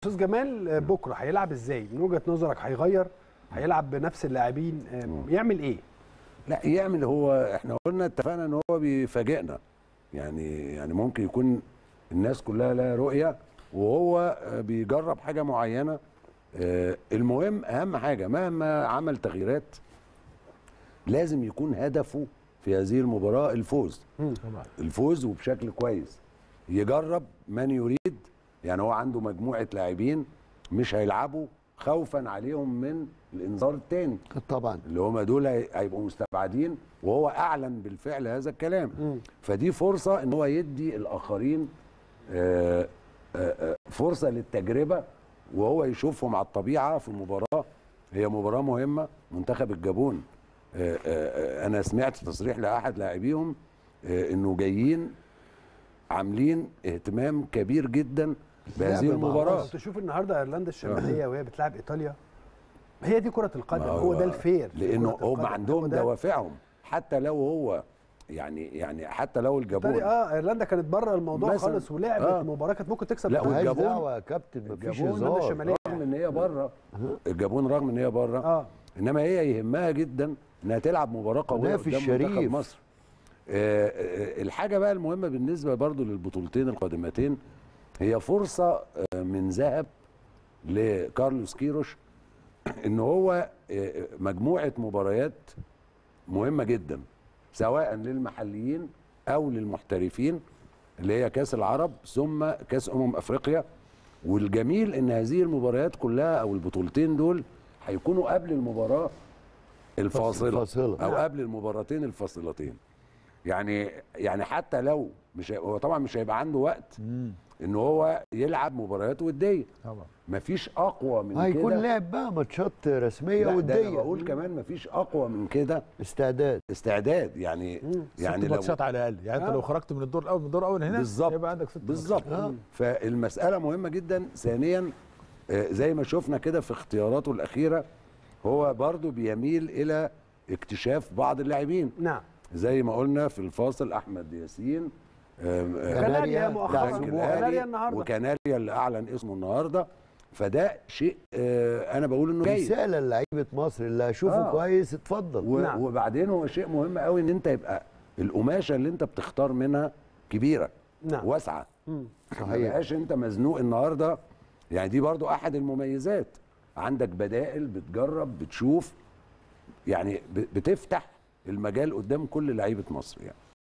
استاذ جمال آه، بكره هيلعب ازاي من وجهه نظرك هيغير هيلعب بنفس اللاعبين آه، يعمل ايه لا يعمل هو احنا قلنا اتفقنا ان هو بيفاجئنا يعني يعني ممكن يكون الناس كلها لها رؤيه وهو آه، بيجرب حاجه معينه آه، المهم اهم حاجه مهما عمل تغييرات لازم يكون هدفه في هذه المباراه الفوز طبعا الفوز وبشكل كويس يجرب من يريد يعني هو عنده مجموعه لاعبين مش هيلعبوا خوفا عليهم من الانذار الثاني طبعا اللي هم دول هي- هيبقوا مستبعدين وهو اعلن بالفعل هذا الكلام فدي فرصه ان هو يدي الاخرين آه، آه، آه، فرصه للتجربه وهو يشوفهم على الطبيعه في مباراه هي مباراه مهمه منتخب الجابون آه، آه، آه، انا سمعت تصريح لاحد لاعبيهم آه، انه جايين عاملين اهتمام كبير جدا بهذه لعب مع المباراه لو تشوف النهارده ايرلندا الشماليه وهي بتلعب ايطاليا هي دي كره القدم ما هو ده الفير في لانه كرة هم القدم. عندهم هو ده- دوافعهم حتى لو هو يعني يعني حتى لو الجابون بالتالي اه ايرلندا كانت بره الموضوع مثلاً. خالص ولعبت آه. مباراه كانت ممكن تكسب لا، بطولة. ملهاش والجابون- دعوه يا كابتن مفيش الجابون هولندا هزار الشمالية. رغم ان هي بره الجابون رغم ان هي بره اه انما هي يهمها جدا انها تلعب مباراه قويه تنافس قدام شريف. منتخب مصر آه، آه، الحاجه بقى المهمه بالنسبه برضو للبطولتين القادمتين هي فرصه آه، من ذهب لكارلوس كيروش ان هو آه، مجموعه مباريات مهمه جدا سواء للمحليين او للمحترفين اللي هي كاس العرب ثم كاس امم افريقيا والجميل ان هذه المباريات كلها او البطولتين دول هيكونوا قبل المباراه الفاصله الفاصلة. او نعم. قبل المباراتين الفاصلتين يعني يعني حتى لو مش هي- هو طبعا مش هيبقى عنده وقت ان هو يلعب مباريات وديه طبعا مفيش اقوى من هيكون كده لعب بقى ماتشات رسميه لا ده وديه انا بقول كمان مفيش اقوى من كده استعداد استعداد يعني يعني يعني ست لو ماتشات على الاقل يعني انت آه. لو خرجت من الدور الاول من الدور الاول هنا بالظبط. يبقى عندك ست بالظبط ماتشات. فالمساله مهمه جدا ثانيا آه، زي ما شفنا كده في اختياراته الاخيره هو برضو بيميل الى اكتشاف بعض اللاعبين نعم زي ما قلنا في الفاصل احمد ياسين آم، آه، كناريا كناريا مؤخرا بنك كناريا الأهلي النهارده وكناريا اللي اعلن اسمه النهارده فده شيء آه، انا بقول انه جيد رساله لعيبه مصر اللي هشوفه آه. كويس اتفضل و- نعم. وبعدين هو شيء مهم قوي ان انت يبقى القماشه اللي انت بتختار منها كبيره نعم واسعه مم. ما صحيح يبقاش انت مزنوق النهارده يعني دي برضو احد المميزات عندك بدائل بتجرب بتشوف يعني ب- بتفتح المجال قدام كل لعيبه مصر يعني